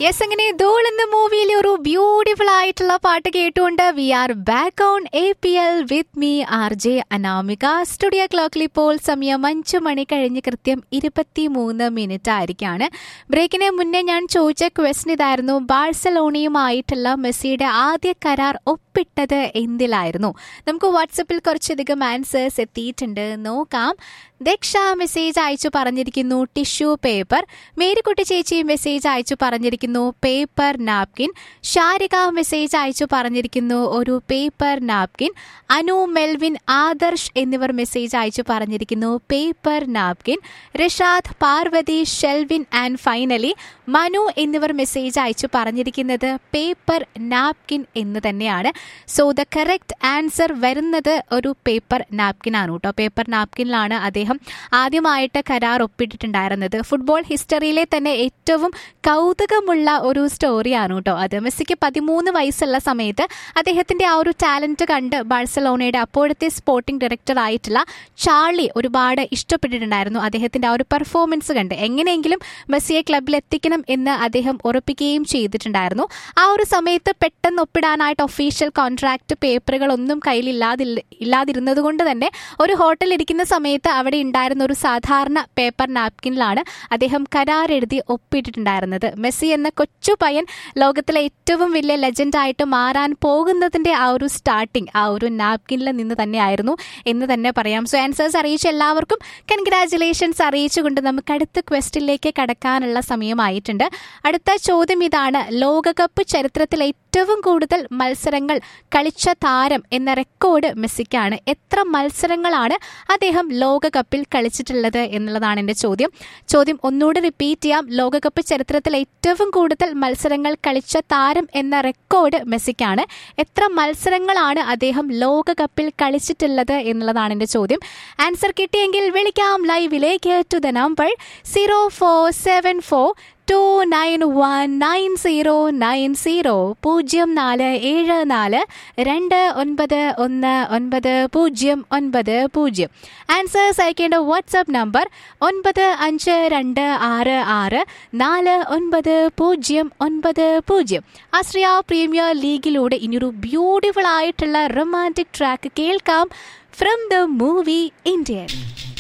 yes അങ്ങനെ ധൂൾ എന്ന മൂവിയിലെ ഒരു ബ്യൂട്ടിഫുൾ ആയിട്ടുള്ള പാട്ട് കേട്ടുകൊണ്ട് we are back on A P L with me R J Anamika studio ക്ലോക്കിൽ ഇപ്പോൾ സമയം അഞ്ചു മണി കഴിഞ്ഞ് കൃത്യം ഇരുപത്തി മൂന്ന് മിനിറ്റ് ആയിരിക്കാണ് ബ്രേക്കിന് മുന്നേ ഞാൻ ചോദിച്ച ക്വസ്റ്റൻ ഇതായിരുന്നു ബാഴ്സലോണയുമായിട്ടുള്ള മെസ്സിയുടെ ആദ്യ കരാർ ഒപ്പിട്ടത് എന്തിലായിരുന്നു നമുക്ക് വാട്സപ്പിൽ കുറച്ചധികം ആൻസേഴ്സ് എത്തിയിട്ടുണ്ട് നോക്കാം ദക്ഷ മെസ്സേജ് അയച്ചു പറഞ്ഞിരിക്കുന്നു ടിഷ്യൂ പേപ്പർ മേരിക്കുട്ടി ചേച്ചി മെസ്സേജ് അയച്ചു പറഞ്ഞിരിക്കുന്നു പേപ്പർ നാപ്കിൻ ഷാരിക മെസ്സേജ് അയച്ചു പറഞ്ഞിരിക്കുന്നു ഒരു പേപ്പർ നാപ്കിൻ അനു മെൽവിൻ ആദർശ് എന്നിവർ മെസ്സേജ് അയച്ചു പറഞ്ഞിരിക്കുന്നു paper napkin Rishad Parvathi Shelvin and finally Manu എന്നിവർ മെസ്സേജ് അയച്ചു പറഞ്ഞിരിക്കുന്നത് പേപ്പർ നാപ്കിൻ എന്ന് തന്നെയാണ് സോ ദ കറക്റ്റ് ആൻസർ വരുന്നത് ഒരു പേപ്പർ നാപ്കിൻ ആണ് കേട്ടോ പേപ്പർ നാപ്കിനിലാണ് അദ്ദേഹം ആദ്യമായിട്ട് കരാർ ഒപ്പിട്ടിട്ടുണ്ടായിരുന്നത് ഫുട്ബോൾ ഹിസ്റ്ററിയിലെ തന്നെ ഏറ്റവും കൗതുകമുള്ള ഒരു സ്റ്റോറിയാണ് കേട്ടോ അത് മെസ്സിക്ക് പതിമൂന്ന് വയസ്സുള്ള സമയത്ത് അദ്ദേഹത്തിന്റെ ആ ഒരു ടാലന്റ് കണ്ട് ബാഴ്സലോണയുടെ അപ്പോഴത്തെ സ്പോർട്ടിംഗ് ഡയറക്ടർ ആയിട്ടുള്ള ചാർലി ഒരുപാട് ഇഷ്ടപ്പെട്ടിട്ടുണ്ടായിരുന്നു അദ്ദേഹത്തിന്റെ ആ ഒരു പെർഫോമൻസ് കണ്ട് എങ്ങനെയെങ്കിലും മെസ്സിയെ ക്ലബിൽ എത്തിക്കണം എന്ന് അദ്ദേഹം ഉറപ്പിക്കുകയും ചെയ്തിട്ടുണ്ടായിരുന്നു ആ ഒരു സമയത്ത് പെട്ടെന്ന് ഒപ്പിടാനായിട്ട് ഒഫീഷ്യൽ കോൺട്രാക്ട് പേപ്പറുകളൊന്നും കയ്യിൽ ഇല്ലാതില്ല ഇല്ലാതിരുന്നത് കൊണ്ട് തന്നെ ഒരു ഹോട്ടലിൽ ഇരിക്കുന്ന സമയത്ത് അവിടെ ഉണ്ടായിരുന്ന ഒരു സാധാരണ പേപ്പർ നാപ്കിനിലാണ് അദ്ദേഹം കരാർ എഴുതി ഒപ്പിട്ടിട്ടുണ്ടായിരുന്നത് മെസ്സി എന്ന കൊച്ചു പയ്യൻ ലോകത്തിലെ ഏറ്റവും വലിയ ലെജൻഡായിട്ട് മാറാൻ പോകുന്നതിന്റെ ആ ഒരു സ്റ്റാർട്ടിങ് ആ ഒരു നാപ്കിനിൽ നിന്ന് തന്നെയായിരുന്നു എന്ന് തന്നെ പറയാം സോ ആൻസേഴ്സ് അറിയിച്ച എല്ലാവർക്കും കൺഗ്രാറ്റുലേഷൻസ് അറിയിച്ചുകൊണ്ട് നമുക്ക് അടുത്ത ക്വസ്റ്റിലേക്ക് കടക്കാനുള്ള സമയമായിട്ടുണ്ട് അടുത്ത ചോദ്യം ഇതാണ് ലോകകപ്പ് ചരിത്രത്തിൽ ഏറ്റവും കൂടുതൽ മത്സരങ്ങൾ കളിച്ച താരം എന്ന റെക്കോർഡ് മെസ്സിക്കാണ് എത്ര മത്സരങ്ങളാണ് അദ്ദേഹം ലോകകപ്പിൽ കളിച്ചിട്ടുള്ളത് എന്നുള്ളതാണ് എൻ്റെ ചോദ്യം ചോദ്യം ഒന്നുകൂടി റിപ്പീറ്റ് ചെയ്യാം ലോകകപ്പ് ചരിത്രത്തിൽ ഏറ്റവും കൂടുതൽ മത്സരങ്ങൾ കളിച്ച താരം എന്ന റെക്കോർഡ് മെസ്സിക്കാണ് എത്ര മത്സരങ്ങളാണ് അദ്ദേഹം ലോകകപ്പിൽ കളിച്ചിട്ടുള്ളത് എന്നുള്ളതാണ് എൻ്റെ ചോദ്യം ആൻസർ കിട്ടിയെങ്കിൽ വിളിക്കാം ലൈവിലേക്ക് to the number zero four seven four two nine one nine zero nine zero പൂജ്യം നാല് ഏഴ് നാല് രണ്ട് ഒൻപത് ഒന്ന് ഒൻപത് പൂജ്യം ഒൻപത് പൂജ്യം ആൻസേഴ്സ് അയക്കേണ്ട വാട്സാപ്പ് നമ്പർ ഒൻപത് അഞ്ച് രണ്ട് ആറ് ആറ് നാല് ഒൻപത് പൂജ്യം ഒൻപത് പൂജ്യം ആശ്രയ പ്രീമിയർ ലീഗിലൂടെ ഇനിയൊരു ബ്യൂട്ടിഫുൾ ആയിട്ടുള്ള റൊമാൻറ്റിക് ട്രാക്ക് കേൾക്കാം ഫ്രം ദ മൂവി ഇന്ത്യൻ